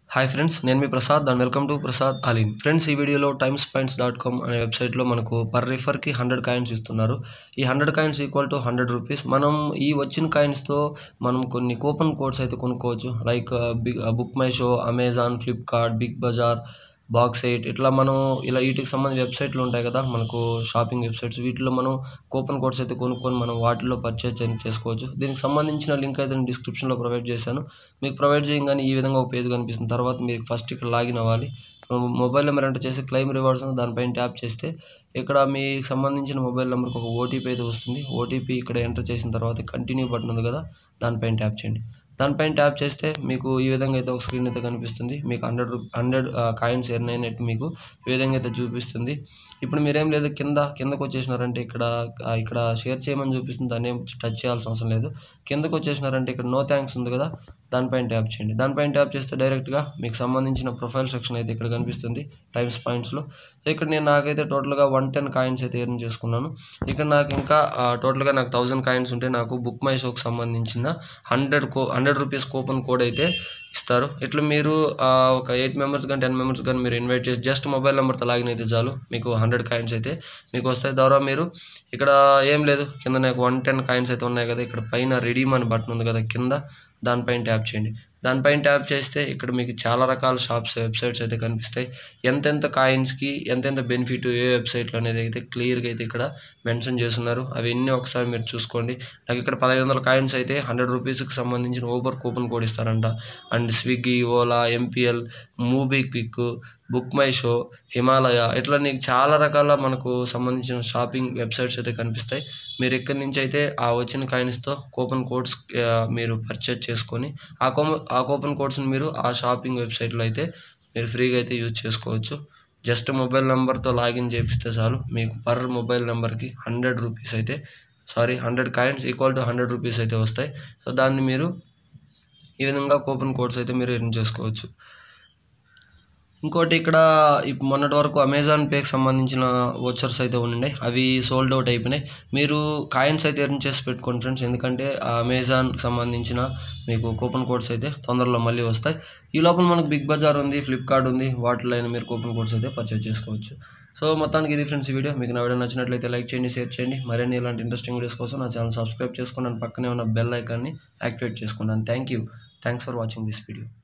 hi friends నేను మీ Prasad and welcome to Prasad అలీన్ ఫ్రెండ్స్ ఈ వీడియోలో టైమ్స్ పాయింట్స్ డాట్ కామ్ అనే వెబ్సైట్లో మనకు పర్ రిఫర్కి హండ్రెడ్ కాయిన్స్ ఇస్తున్నారు ఈ hundred coins equal to hundred rupees మనం ఈ వచ్చిన కాయిన్స్తో మనం కొన్ని కూపన్ కోడ్స్ అయితే కొనుక్కోవచ్చు like big book my show Amazon Flipkart big bazaar box eight ఇట్లా మనం ఇలా వీటికి సంబంధించిన వెబ్సైట్లు ఉంటాయి కదా మనకు షాపింగ్ వెబ్సైట్స్ వీటిలో మనం కూపన్ కోడ్స్ అయితే కొనుక్కొని మనం వాటిలో పర్చేజ్ చేసుకోవచ్చు దీనికి సంబంధించిన లింక్ అయితే నేను డిస్క్రిప్షన్లో ప్రొవైడ్ చేశాను మీకు ప్రొవైడ్ చేయగానే ఈ విధంగా ఒక పేజ్ కనిపిస్తుంది తర్వాత మీరు ఫస్ట్ ఇక్కడ లాగిన్ అవ్వాలి మొబైల్ నెంబర్ ఎంటర్ చేసి క్లెయిమ్ రివార్డ్స్ ఉంది దానిపైన ట్యాప్ చేస్తే ఇక్కడ మీకు సంబంధించిన మొబైల్ నెంబర్కి ఒక ఓటీపీ అయితే వస్తుంది ఓటీపీ ఇక్కడ ఎంటర్ చేసిన తర్వాత కంటిన్యూ బటన్ ఉంది కదా దానిపైన ట్యాప్ చేయండి దానిపైన ట్యాప్ చేస్తే మీకు ఈ విధంగా అయితే ఒక స్క్రీన్ అయితే కనిపిస్తుంది మీకు హండ్రెడ్ హండ్రెడ్ కాయిన్స్ ఎర్న్ అయినట్టు మీకు ఈ విధంగా అయితే చూపిస్తుంది ఇప్పుడు మీరేం లేదు కింద కిందకు వచ్చేసినారంటే ఇక్కడ ఆ, ఇక్కడ షేర్ చేయమని చూపిస్తుంది దాన్ని ఏం టచ్ చేయాల్సిన అవసరం లేదు కిందకు వచ్చేసినారంటే ఇక్కడ నో థ్యాంక్స్ ఉంది కదా దానిపైన ట్యాప్ చేయండి దానిపైన ట్యాప్ చేస్తే డైరెక్ట్గా మీకు సంబంధించిన ప్రొఫైల్ సెక్షన్ అయితే ఇక్కడ కనిపిస్తుంది టైమ్స్ పాయింట్స్లో సో ఇక్కడ నేను నాకైతే టోటల్గా వన్ టెన్ కాయిన్స్ అయితే ఎర్న్ చేసుకున్నాను ఇక్కడ నాకు ఇంకా ఆ, టోటల్గా నాకు థౌజండ్ కాయిన్స్ ఉంటే నాకు బుక్ మై షోకి సంబంధించిన హండ్రెడ్ కో హండ్రెడ్ రూపీస్ కూపన్ కోడ్ అయితే ఇస్తారు ఇట్లా మీరు ఆ, ఒక ఎయిట్ మెంబర్స్ కానీ టెన్ మెంబర్స్ కానీ మీరు ఇన్వైట్ చేసి జస్ట్ మొబైల్ నెంబర్తో లాగిన్ అయితే చాలు మీకు హండ్రెడ్ కాయిన్స్ అయితే మీకు వస్తాయి ద్వారా మీరు ఇక్కడ ఏం లేదు కింద నాకు వన్ టెన్ కాయిన్స్ అయితే ఉన్నాయి కదా ఇక్కడ పైన రెడీమ్ అని బటన్ ఉంది కదా కింద దానిపైన ట్యాప్ చేయండి దానిపైన ట్యాప్ చేస్తే ఇక్కడ మీకు చాలా రకాల షాప్స్ వెబ్సైట్స్ అయితే కనిపిస్తాయి ఎంతెంత కాయిన్స్కి ఎంతెంత బెనిఫిట్ ఏ వెబ్సైట్లు అనేది అయితే క్లియర్గా అయితే ఇక్కడ మెన్షన్ చేస్తున్నారు అవన్నీ ఒకసారి మీరు చూసుకోండి నాకు ఇక్కడ పదహైదు వందల కాయిన్స్ అయితే హండ్రెడ్ రూపీస్కి సంబంధించిన ఓబర్ కూపన్ కోడ్ ఇస్తారంట and Swiggy Ola MPL movie pick book my show Himalaya ఇట్లా నీకు చాలా రకాల మనకు సంబంధించిన షాపింగ్ వెబ్సైట్స్ అయితే కనిపిస్తాయి మీరు ఇక్కడి నుంచి అయితే ఆ వచ్చిన కాయిన్స్తో కూపన్ కోడ్స్ మీరు పర్చేజ్ చేసుకొని ఆ కో ఆ కూపన్ కోడ్స్ని మీరు ఆ షాపింగ్ వెబ్సైట్లో అయితే మీరు ఫ్రీగా అయితే యూజ్ చేసుకోవచ్చు జస్ట్ మొబైల్ నెంబర్తో లాగిన్ చేపిస్తే చాలు మీకు పర్ మొబైల్ నెంబర్కి హండ్రెడ్ రూపీస్ అయితే sorry hundred coins equal to hundred rupees అయితే వస్తాయి సో దాన్ని మీరు ఈ విధంగా కూపన్ కోడ్స్ అయితే మీరు ఎర్న్ చేసుకోవచ్చు ఇంకోటి ఇక్కడ ఇప్ మొన్నటి వరకు అమెజాన్ పేకి సంబంధించిన వోచర్స్ అయితే ఉండే అవి సోల్డ్ అవుట్ అయిపోయినాయి మీరు కాయిన్స్ అయితే ఎర్న్ చేసి పెట్టుకోండి ఫ్రెండ్స్ ఎందుకంటే ఆ అమెజాన్కి సంబంధించిన మీకు కూపన్ కోడ్స్ అయితే తొందరలో మళ్ళీ వస్తాయి ఈ లోపల మనకు బిగ్ బజార్ ఉంది ఫ్లిప్కార్ట్ ఉంది వాటిలో అయినా మీరు కూపన్ కోడ్స్ అయితే పర్చేజ్ చేసుకోవచ్చు సో మొత్తానికి ఇది ఫ్రెండ్స్ ఈ వీడియో మీకు నా వీడియో నచ్చినట్లయితే లైక్ చేయండి షేర్ చేయండి మరిన్ని ఇలాంటి ఇంట్రెస్టింగ్ వీడియోస్ కోసం నా ఛానల్ సబ్స్క్రైబ్ చేసుకోండి పక్కనే ఉన్న బెల్ ఐకాన్ని యాక్టివేట్ చేసుకున్నాను thank you thanks for watching this video